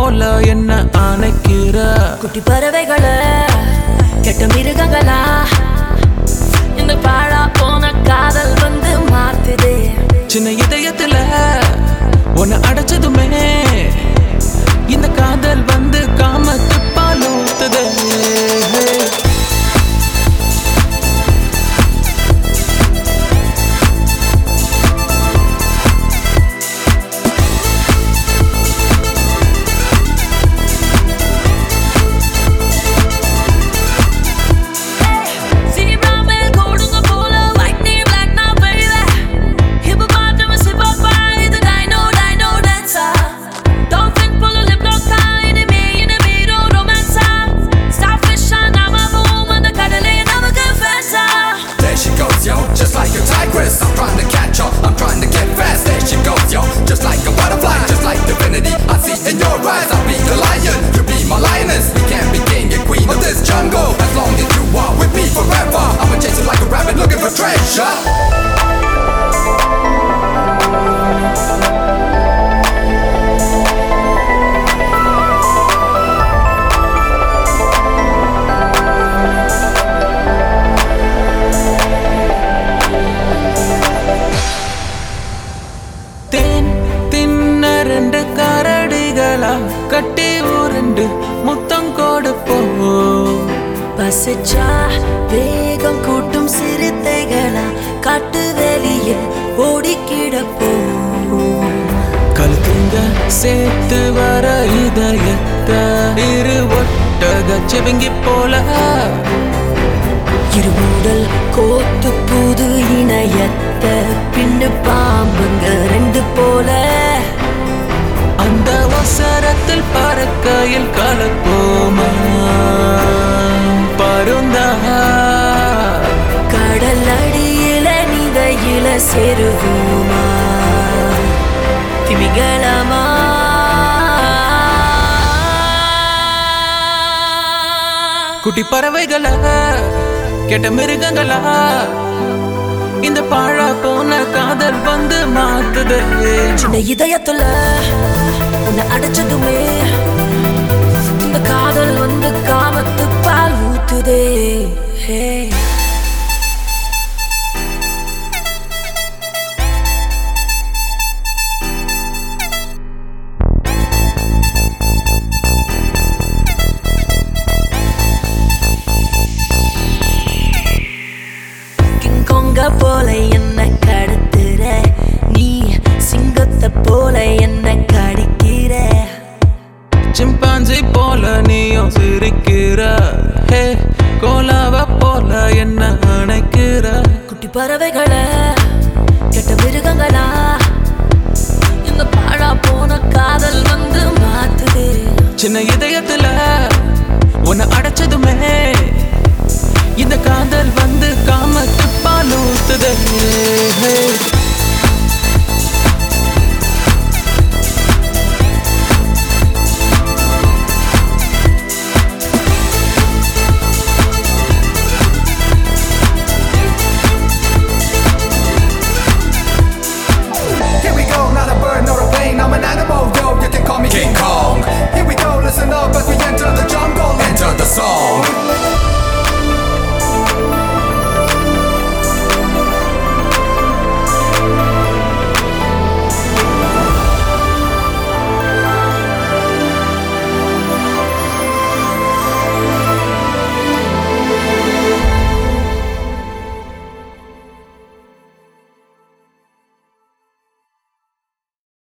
போல என்ன அணைக்கிற குட்டி பறவைகள கெட்ட மிருகங்களா இந்த பாழா போன காதல் வந்து மாத்துதே சின்ன இதயத்துல உன்னை அடைச்சதுமே இந்த காதல் வந்து காமத்து பாலூத்துதே Zebra மேல் கோடுங்க போல white knee black now baby Hippopotamus hippopie the dino dino dancer Dolphin pull a lip lock tie me in a hero romance Starfish on I'm a boom அந்த கடலே நமக்கு fancy There she goes, yo, just like a tigress. I'm trying to catch her, I'm trying to get fast. There she goes, yo, just like a butterfly, just like divinity. I see in your eyes, I'll be the lion, you be my lioness. We can't be king and queen of this jungle as long as you are with me forever. I'ma chase you like a rabbit looking for treasure. தேன் தின்ன ரெண்டு கரடிகளா கட்டி உருண்டு முத்தம் கொடுப்போம் பசிச்சா வேகம் கூட்டும் சிறுத்தைகளா காட்டு வெளியில் ஓடிக்கிடப்போம் கழுத்துங்க சேர்த்து வர இதயத்தை இரு ஒட்டக செவிங்கி போல இருமூடல் கோத்து புது இணையத்தை பின்னு பாம்புங்க ரெண்டு போல அந்த அவசரத்தில் பறக்கையில் கலப்போமா பருந்தா கடல் அடியில நிதையில செருவோமா திமிங்கலமா குட்டி பறவைகளா கெட்ட மிருகங்களா இந்த பாழா போன காதல் வந்து மாத்துதே சின்ன இதயத்துல உன்னை அடைச்சதுமே இந்த காதல் வந்து காமத்து பால் ஊத்துதே ஹே கிங்கொங்க போல என்ன கடத்துற நீ சிங்கத்தை போல என்ன கடிக்கிற சிம்பாஞ்சி போல நீயும் சிரிக்கிற ஹே கோலாவ போல என்ன அணைக்கிற குட்டி பறவைகளை கெட்ட மிருகங்களா இந்த பாழா போன காதல் வந்து மாத்துது சின்ன இதயத்துல உன்னை அடைச்சதுமே இந்த காதல் வந்து காமத்து பாலூத்துதே